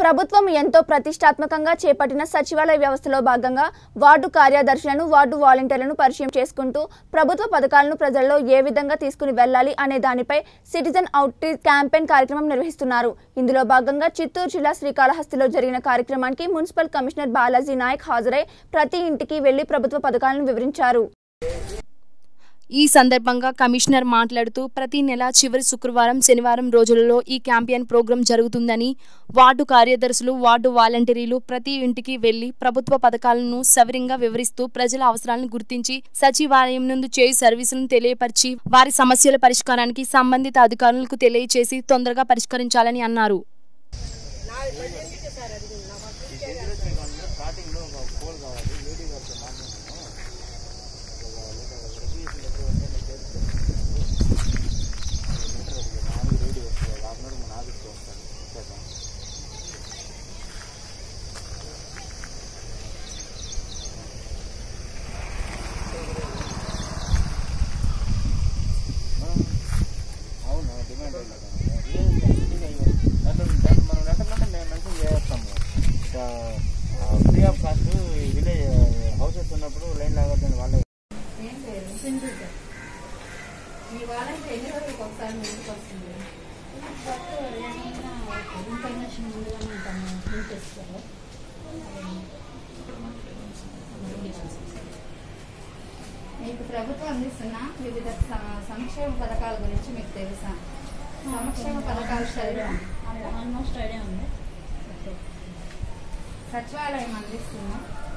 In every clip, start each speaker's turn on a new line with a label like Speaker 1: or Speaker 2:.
Speaker 1: ప్రభుత్వం ఎంతో ప్రతిష్టాత్మకంగా చేపట్టిన సచివాలయ వ్యవస్థలో భాగంగా వార్డు కార్యదర్శులను వార్డు వాలంటీర్లను పరిచయం చేసుకుంటూ ప్రభుత్వ పథకాలను ప్రజల్లో ఏ విధంగా తీసుకుని వెళ్లాలి అనే దానిపై సిటిజన్ అవుట్రీచ్ క్యాంపెయిన్ కార్యక్రమం నిర్వహిస్తున్నారు ఇందులో భాగంగా చిత్తూరు జిల్లా శ్రీకాళహస్తిలో జరిగిన కార్యక్రమానికి మున్సిపల్ కమిషనర్ బాలాజీ నాయక్ హాజరై ప్రతి ఇంటికి వెళ్లి ప్రభుత్వ పథకాలను వివరించారు
Speaker 2: ఈ సందర్భంగా కమిషనర్ మాట్లాడుతూ ప్రతి నెల చివరి శుక్రవారం శనివారం రోజులలో ఈ క్యాంపెయిన్ ప్రోగ్రాం జరుగుతుందని వార్డు కార్యదర్శులు వార్డు వాలంటీర్లు ప్రతి ఇంటికి వెళ్లి ప్రభుత్వ పథకాలను సవిరంగా వివరిస్తూ ప్రజల అవసరాలను గుర్తించి సచివాలయం నుండి చేయు సర్వీసులను తెలియపరిచి వారి సమస్యల పరిష్కారానికి సంబంధిత అధికారులకు తెలియచేసి తొందరగా పరిష్కరించాలని అన్నారు
Speaker 3: అవును డిమాండ్ దాంట్లో మనం లెటర్లోనే మేము మెన్షన్ చేస్తాము free of cost village houses ఉన్నప్పుడు లైన్ లాగొద్దని వాళ్ళే
Speaker 4: ఏం లేదు సింధుజ మీ వాళ్ళకి ఎన్ని రోజులకు ఒకసారి మీ ఇంటికి వస్తుంది ఇన్ఫర్మేషన్ ముందుగానే ఉంటాము ఏం చేస్తారు మీకు ప్రభుత్వం అందిస్తున్న వివిధ స- సంక్షేమ పథకాల గురించి మీకు తెలుసా సంక్షేమ పథకాలు చదివాం
Speaker 5: ఆల్మోస్ట్ ఐడియా ఉంది
Speaker 4: సచివాలయం అందిస్తున్నా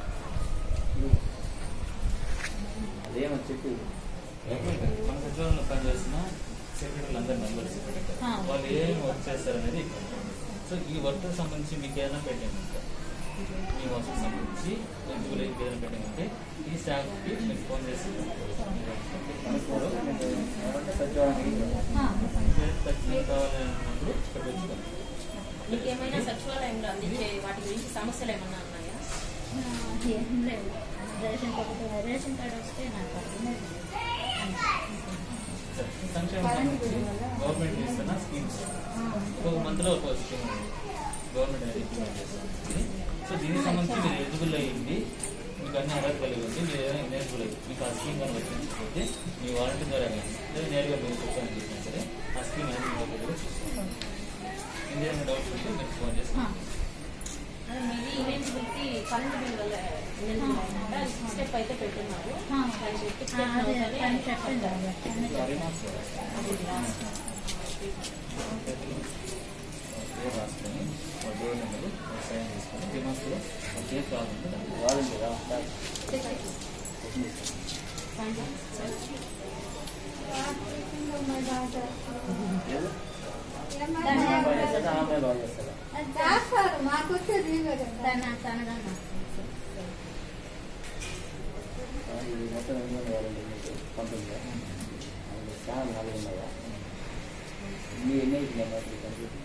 Speaker 3: అదేమో చెప్పి
Speaker 6: మన సచివాలయంలో పనిచేస్తున్న సెక్రటరీలు అందరు మెంబర్స్
Speaker 5: ఆ.
Speaker 6: వాళ్ళు ఏం వర్క్ చేస్తారు అనేది ఇక్కడ. సో ఈ వర్క్ సంబంధించి మీకు ఏదైనా పెట్టింగ్ ఉంటే మీ వర్క్ సంబంధించి ఎందుకు లేదు ఏదైనా పెట్టింగ్ ఉంటే ఈ స్టాఫ్కి మీరు ఫోన్ చేసి
Speaker 3: మనకు ఏమంటే సచివాలయం
Speaker 6: ఖచ్చితంగా కావాలన్నప్పుడు ఇక్కడికి వచ్చుకోండి
Speaker 5: మీకేమైనా సచివాలయంలో అందించే వాటి గురించి సమస్యలు ఏమన్నా ఉన్నాయా
Speaker 4: ఏం లేదు రేషన్ కార్డు రేషన్ కార్డు వస్తే నాకు అర్థమైంది
Speaker 6: సరే, సంక్షేమ సంబంధించి గవర్నమెంట్ ఇస్తున్న స్కీమ్స్ ఒక మంత్లో ఒక స్కీమ్ ఉంది గవర్నమెంట్ అనేది ఇంప్లిమెంట్ చేస్తుంది సో దీనికి సంబంధించి మీరు ఎలిజిబుల్ అయ్యింది మీకు అన్ని అర్హత కలిగి ఉంది మీరు ఏదైనా ఎలిజిబుల్ అయ్యి మీకు ఆ స్కీమ్ కనుక వర్తించకపోతే మీ వాలంటీర్ ద్వారా కానీ లేదా నేరుగా మీరు కూర్చొని చేసినా సరే ఆ స్కీమ్ అనేది మీ దగ్గర కూడా చూసుకోవాలి ఇంకేమైనా డౌట్స్ ఉంటే మీరు ఫోన్ చేసి
Speaker 5: అదే మీది ఇనెలిజిబిలిటీ కరెంట్ బిల్ వల్ల స్టెప్ అయితే పెట్టున్నారు అది పెట్టి పెట్టిన అది last.
Speaker 6: పేరు రాసుకొని ఒక డోర్ నెంబర్ ఒక సైన్ చేసుకొని డిమాండ్స్లో ఒక కేసు కావాలంటే దానికి
Speaker 3: వాళ్ళండి రా ఆమె బాగా చేస్తారా
Speaker 4: చేస్తారు మాకు వచ్చేది తన తనదన్న
Speaker 3: ఇది మొత్తం ఎన్ని మంది వాళ్ళండి మీకు పంపిందా చాలా నాలుగు ఉన్నాయా మీ ఎన్ని అవుతున్నాయి కంప్లీట్